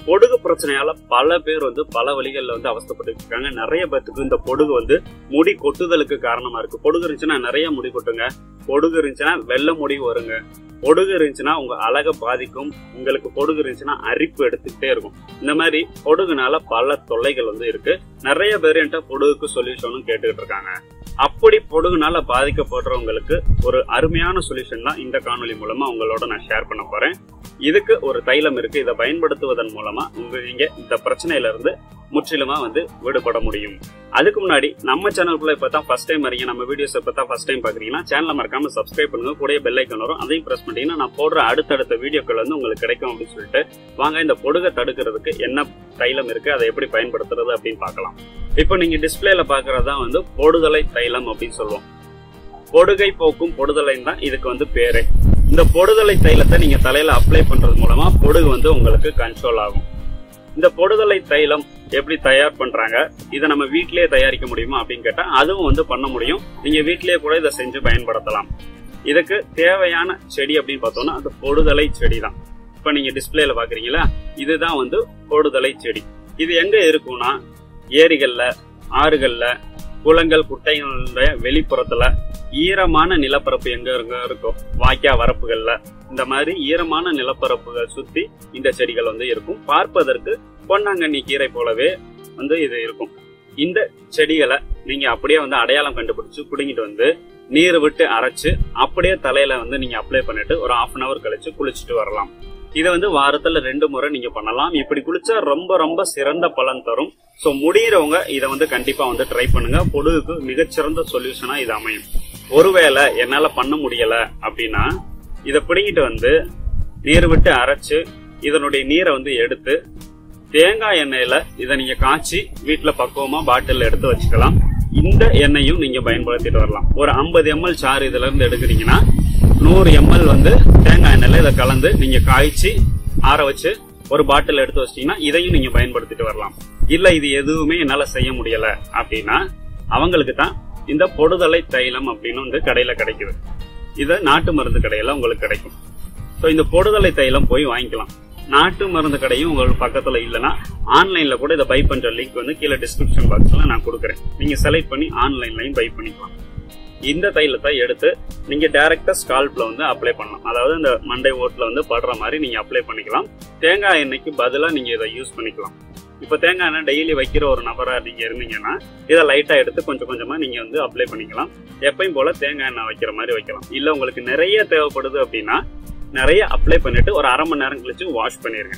பொடுகு பிரச்சனையால பல பேர் வந்து பல வழிகள்ல வந்து அவஸ்தப்பட்டு இருக்காங்க நிறைய பேத்துக்கு இந்த பொடுகு வந்து முடி கொட்டுதலுக்கு காரணமா இருக்கு பொடுகு இருந்துச்சுன்னா நிறைய முடி கொட்டுங்க பொடுகு இருந்துச்சுன்னா வெள்ளை முடி வருங்க பொடுகு இருந்துச்சுன்னா உங்க அழகை பாதிக்கும் உங்களுக்கு பொடுகு இருந்துச்சுன்னா அரிப்பு எடுத்துக்கிட்டே இருக்கும் இந்த மாதிரி பொடுகுனால பல தொல்லைகள் வந்து இருக்கு நிறைய பேர் என்கிட்ட பொடுகுக்கு சொல்யூஷனும் கேட்டுக்கிட்டு இருக்காங்க அப்படி பொடுகுனால பாதிக்கப்படுறவங்களுக்கு ஒரு அருமையான சொல்யூஷன் தான் இந்த காணொலி மூலமா உங்களோட நான் ஷேர் பண்ண போறேன் இதுக்கு ஒரு தைலம் இருக்கு இதை பயன்படுத்துவதன் மூலமா உங்க நீங்க இந்த பிரச்சனையில இருந்து முற்றிலுமா வந்து விடுபட முடியும் அதுக்கு முன்னாடி நம்ம சேனலுக்குள்ள இப்ப தான் ஃபர்ஸ்ட் டைம் வரீங்க நம்ம வீடியோஸ் இப்ப தான் ஃபர்ஸ்ட் டைம் பாக்குறீங்கன்னா சேனலை மறக்காம சப்ஸ்கிரைப் பண்ணுங்க கூட பெல் ஐக்கன் வரும் அதையும் பிரஸ் பண்ணிட்டீங்கன்னா நான் போடுற அடுத்தடுத்த வீடியோக்கள் வந்து உங்களுக்கு கிடைக்கும் அப்படின்னு சொல்லிட்டு வாங்க இந்த பொடுகை தடுக்கிறதுக்கு என்ன தைலம் இருக்கு அதை எப்படி பயன்படுத்துறது அப்படின்னு பார்க்கலாம் இப்போ நீங்க டிஸ்பிளேல பாக்குறது தான் வந்து பொடுதலை தைலம் அப்படின்னு சொல்லுவோம் பொடுகை போக்கும் பொடுதலை தான் இதுக்கு வந்து பேரு இந்த பொடுதலை தைலத்தை நீங்க தலையில அப்ளை பண்றது மூலமா பொடுகு வந்து உங்களுக்கு கண்ட்ரோல் ஆகும் இந்த பொடுதலை தைலம் எப்படி தயார் பண்றாங்க இதை நம்ம வீட்டிலேயே தயாரிக்க முடியுமா அப்படின்னு கேட்டா அதுவும் வந்து பண்ண முடியும் நீங்க வீட்டிலேயே கூட இதை செஞ்சு பயன்படுத்தலாம் இதுக்கு தேவையான செடி அப்படின்னு பார்த்தோம்னா அது பொடுதலை செடி தான் இப்ப நீங்க டிஸ்பிளேல பாக்குறீங்களா இதுதான் வந்து பொடுதலை செடி இது எங்க இருக்கும்னா ஏரிகள்ல ஆறுகள்ல குளங்கள் குட்டைகளுடைய வெளிப்புறத்துல ஈரமான நிலப்பரப்பு எங்க இருக்க இருக்கும் வாய்க்கா வரப்புகள்ல இந்த மாதிரி ஈரமான நிலப்பரப்புகள் சுத்தி இந்த செடிகள் வந்து இருக்கும் பார்ப்பதற்கு பொன்னாங்கண்ணி கீரை போலவே வந்து இது இருக்கும் இந்த செடிகளை நீங்க அப்படியே வந்து அடையாளம் கண்டுபிடிச்சு குடுங்கிட்டு வந்து நீர் விட்டு அரைச்சு அப்படியே தலையில வந்து நீங்க அப்ளை பண்ணிட்டு ஒரு ஹாஃப் அன் அவர் கழிச்சு குளிச்சுட்டு வரலாம் இதை வந்து வாரத்துல ரெண்டு முறை நீங்க பண்ணலாம் இப்படி குளிச்சா ரொம்ப ரொம்ப சிறந்த பலன் தரும் ஸோ முடியிறவங்க இதை வந்து கண்டிப்பா வந்து ட்ரை பண்ணுங்க பொடுகுக்கு மிகச்சிறந்த சொல்யூஷனா இது அமையும் ஒருவேளை என்னால பண்ண முடியல அப்படின்னா இதை பிடிங்கிட்டு வந்து நீர் விட்டு அரைச்சு இதனுடைய நீரை வந்து எடுத்து தேங்காய் எண்ணெயில இதை நீங்க காய்ச்சி வீட்டுல பக்குவமா பாட்டில் எடுத்து வச்சுக்கலாம் இந்த எண்ணெயும் நீங்க பயன்படுத்திட்டு வரலாம் ஒரு ஐம்பது எம்எல் சாறு இதுல இருந்து எடுக்கிறீங்கன்னா நூறு எம்எல் வந்து தேங்காய் எண்ணெயில இதை கலந்து நீங்க காய்ச்சி ஆற வச்சு ஒரு பாட்டில் எடுத்து வச்சிட்டீங்கன்னா இதையும் நீங்க பயன்படுத்திட்டு வரலாம் இல்ல இது எதுவுமே என்னால செய்ய முடியல அப்படின்னா அவங்களுக்கு தான் இந்த பொடுதலை தைலம் அப்படின்னு வந்து கடையில கிடைக்குது இது நாட்டு மருந்து கடையில உங்களுக்கு கிடைக்கும் ஸோ இந்த பொடுதலை தைலம் போய் வாங்கிக்கலாம் நாட்டு மருந்து கடையும் உங்களுக்கு பக்கத்துல இல்லைன்னா ஆன்லைன்ல கூட இதை பை பண்ற லிங்க் வந்து கீழே டிஸ்கிரிப்ஷன் பாக்ஸ்ல நான் கொடுக்குறேன் நீங்க செலக்ட் பண்ணி ஆன்லைன்லயும் பை பண்ணிக்கலாம் இந்த தைலத்தை எடுத்து நீங்க டைரக்டா ஸ்கால்ப்ல வந்து அப்ளை பண்ணலாம் அதாவது இந்த மண்டை ஓட்டுல வந்து படுற மாதிரி நீங்க அப்ளை பண்ணிக்கலாம் தேங்காய் எண்ணெய்க்கு பதிலா நீங்க இதை யூஸ் பண்ணிக்கலாம் இப்ப தேங்காய் எண்ணெய் டெய்லி வைக்கிற ஒரு நபரா நீங்க இருந்தீங்கன்னா இதை லைட்டா எடுத்து கொஞ்சம் கொஞ்சமா நீங்க வந்து அப்ளை பண்ணிக்கலாம் எப்பயும் போல தேங்காய் எண்ணெய் வைக்கிற மாதிரி வைக்கலாம் இல்ல உங்களுக்கு நிறைய தேவைப்படுது அப்படின்னா நிறைய அப்ளை பண்ணிட்டு ஒரு அரை மணி நேரம் கழிச்சு வாஷ் பண்ணிருங்க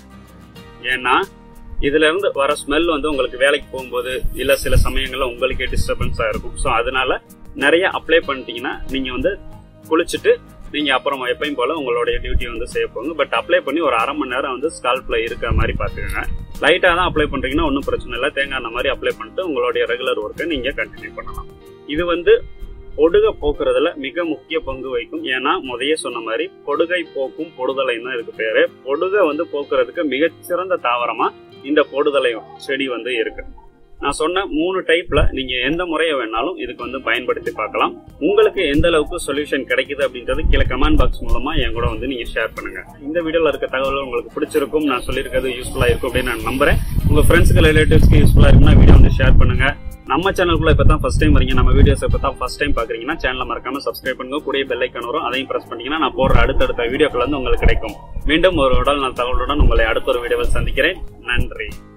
ஏன்னா இதுல இருந்து வர ஸ்மெல் வந்து உங்களுக்கு வேலைக்கு போகும்போது இல்ல சில சமயங்கள்ல உங்களுக்கே டிஸ்டர்பன்ஸா இருக்கும் ஸோ அதனால நிறைய அப்ளை பண்ணிட்டீங்கன்னா நீங்க வந்து குளிச்சுட்டு நீங்க அப்புறம் எப்பயும் போல உங்களுடைய டியூட்டி வந்து செய்ய போங்க பட் அப்ளை பண்ணி ஒரு அரை மணி நேரம் வந்து ஸ்கால்ப்ல இருக்கிற மாதிரி பாத்துக்கோங்க லைட்டா தான் அப்ளை பண்றீங்கன்னா ஒன்றும் பிரச்சனை இல்லை தேங்காய் எண்ணெய் மாதிரி அப்ளை பண்ணிட்டு உங்களுடைய ரெகுலர் ஒர்க்கை நீங்க கண்டினியூ பண்ணலாம் இது வந்து பொடுகை போக்குறதுல மிக முக்கிய பங்கு வகிக்கும் ஏன்னா முதைய சொன்ன மாதிரி பொடுகை போக்கும் பொடுதலை தான் இதுக்கு பேரு பொடுகை வந்து போக்குறதுக்கு மிகச்சிறந்த தாவரமா இந்த பொடுதலை செடி வந்து இருக்கு நான் சொன்ன மூணு டைப்ல நீங்க எந்த முறையை வேணாலும் இதுக்கு வந்து பயன்படுத்தி பார்க்கலாம் உங்களுக்கு எந்த அளவுக்கு சொல்யூஷன் கிடைக்குது அப்படின்றது கீழே கமெண்ட் பாக்ஸ் மூலமா என் கூட வந்து நீங்க ஷேர் பண்ணுங்க இந்த வீடியோல இருக்க தகவல் உங்களுக்கு பிடிச்சிருக்கும் நான் சொல்லியிருக்கிறது யூஸ்ஃபுல்லா இருக்கும் அப்படின்னு நான் நம்புறேன் உங்க ஃப்ரெண்ட்ஸ்க்கு ரிலேட்டிவ்ஸ்க்கு யூஸ்ஃபுல்லா இருக்குன்னா வீடியோ வந்து ஷேர் பண்ணுங்க நம்ம சேனலுக்குள்ள இப்ப தான் ஃபர்ஸ்ட் டைம் வரீங்க நம்ம வீடியோஸ் இப்ப தான் ஃபர்ஸ்ட் டைம் பாக்குறீங்கன்னா சேனலை மறக்காம சப்ஸ்கிரைப் பண்ணுங்க கூடிய பெல் ஐக்கான் வரும் அதையும் பிரஸ் பண்ணீங்கன்னா நான் போடுற அடுத்தடுத்த வீடியோக்கள் வந்து உங்களுக்கு கிடைக்கும் மீண்டும் ஒரு உடல் நல தகவலுடன் உங்களை அடுத்த ஒரு வீடியோவில் சந்திக்கிறேன் நன்றி